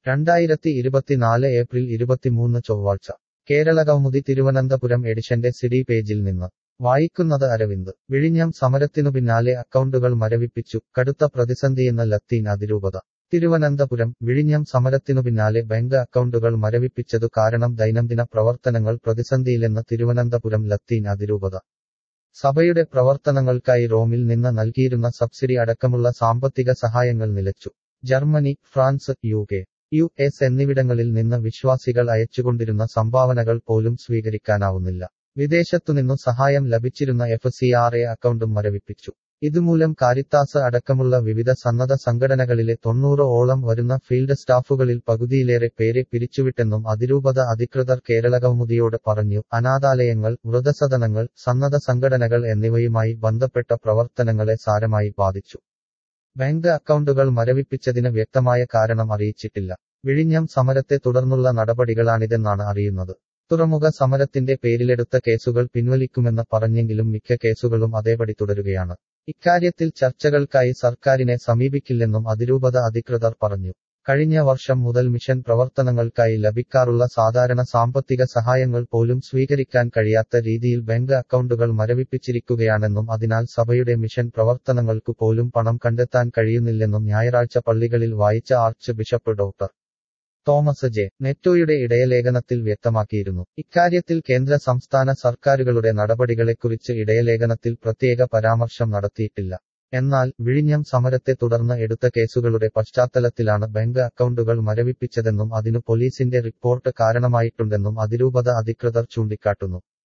രണ്ടായിരത്തി ഇരുപത്തിനാല് ഏപ്രിൽ ഇരുപത്തിമൂന്ന് ചൊവ്വാഴ്ച കേരള കൗമുദി തിരുവനന്തപുരം എഡിഷന്റെ സിഡി പേജിൽ നിന്ന് വായിക്കുന്നത് അരവിന്ദ് വിഴിഞ്ഞം സമരത്തിനു പിന്നാലെ അക്കൗണ്ടുകൾ മരവിപ്പിച്ചു കടുത്ത പ്രതിസന്ധിയെന്ന ലത്തീൻ അതിരൂപത തിരുവനന്തപുരം വിഴിഞ്ഞം സമരത്തിനു പിന്നാലെ ബാങ്ക് അക്കൗണ്ടുകൾ മരവിപ്പിച്ചതു കാരണം ദൈനംദിന പ്രവർത്തനങ്ങൾ പ്രതിസന്ധിയിലെന്ന് തിരുവനന്തപുരം ലത്തീൻ അതിരൂപത സഭയുടെ പ്രവർത്തനങ്ങൾക്കായി റോമിൽ നിന്ന് നൽകിയിരുന്ന സബ്സിഡി അടക്കമുള്ള സാമ്പത്തിക സഹായങ്ങൾ നിലച്ചു Germany France U K U S എന്നിവിടങ്ങളിൽ നിന്ന് വിശ്വാസികൾ അയച്ചുകൊണ്ടിരുന്ന സംഭാവനകൾ പോലും സ്വീകരിക്കാനാവുന്നില്ല വിദേശത്തുനിന്നു സഹായം ലഭിച്ചിരുന്ന എഫ് സി ആർ എ അക്കൗണ്ടും മരവിപ്പിച്ചു ഇതുമൂലം കാരിത്താസ് അടക്കമുള്ള വിവിധ സന്നദ്ധ സംഘടനകളിലെ തൊണ്ണൂറ് ഓളം വരുന്ന ഫീൽഡ് സ്റ്റാഫുകളിൽ പകുതിയിലേറെ പേരെ പിരിച്ചുവിട്ടെന്നും അതിരൂപത അധികൃതർ കേരള കൗമുദിയോട് പറഞ്ഞു അനാഥാലയങ്ങൾ വൃതസദനങ്ങൾ സന്നദ്ധ സംഘടനകൾ എന്നിവയുമായി ബന്ധപ്പെട്ട പ്രവർത്തനങ്ങളെ സാരമായി ബാധിച്ചു ബാങ്ക് അക്കൗണ്ടുകൾ മരവിപ്പിച്ചതിന് വ്യക്തമായ കാരണം അറിയിച്ചിട്ടില്ല വിഴിഞ്ഞം സമരത്തെ തുടർന്നുള്ള നടപടികളാണിതെന്നാണ് അറിയുന്നത് തുറമുഖ സമരത്തിന്റെ പേരിലെടുത്ത കേസുകൾ പിൻവലിക്കുമെന്ന് പറഞ്ഞെങ്കിലും മിക്ക കേസുകളും അതേപടി തുടരുകയാണ് ഇക്കാര്യത്തിൽ ചർച്ചകൾക്കായി സർക്കാരിനെ സമീപിക്കില്ലെന്നും അതിരൂപത അധികൃതർ പറഞ്ഞു കഴിഞ്ഞ വർഷം മുതൽ മിഷൻ പ്രവർത്തനങ്ങൾക്കായി ലഭിക്കാറുള്ള സാധാരണ സാമ്പത്തിക സഹായങ്ങൾ പോലും സ്വീകരിക്കാൻ കഴിയാത്ത രീതിയിൽ ബാങ്ക് അക്കൗണ്ടുകൾ മരവിപ്പിച്ചിരിക്കുകയാണെന്നും അതിനാൽ സഭയുടെ മിഷൻ പ്രവർത്തനങ്ങൾക്കു പോലും പണം കണ്ടെത്താൻ കഴിയുന്നില്ലെന്നും ഞായറാഴ്ച പള്ളികളിൽ വായിച്ച archbishop doctor Thomas J നെറ്റോയുടെ ഇടയലേഖനത്തിൽ വ്യക്തമാക്കിയിരുന്നു ഇക്കാര്യത്തിൽ കേന്ദ്ര സംസ്ഥാന സർക്കാരുകളുടെ നടപടികളെക്കുറിച്ച് ഇടയലേഖനത്തിൽ പ്രത്യേക പരാമർശം നടത്തിയിട്ടില്ല എന്നാൽ വിഴിഞ്ഞം സമരത്തെ തുടർന്ന് എടുത്ത കേസുകളുടെ പശ്ചാത്തലത്തിലാണ് ബാങ്ക് അക്കൗണ്ടുകൾ മരവിപ്പിച്ചതെന്നും അതിനു പോലീസിന്റെ റിപ്പോർട്ട് കാരണമായിട്ടുണ്ടെന്നും അതിരൂപത അധികൃതർ ചൂണ്ടിക്കാട്ടുന്നു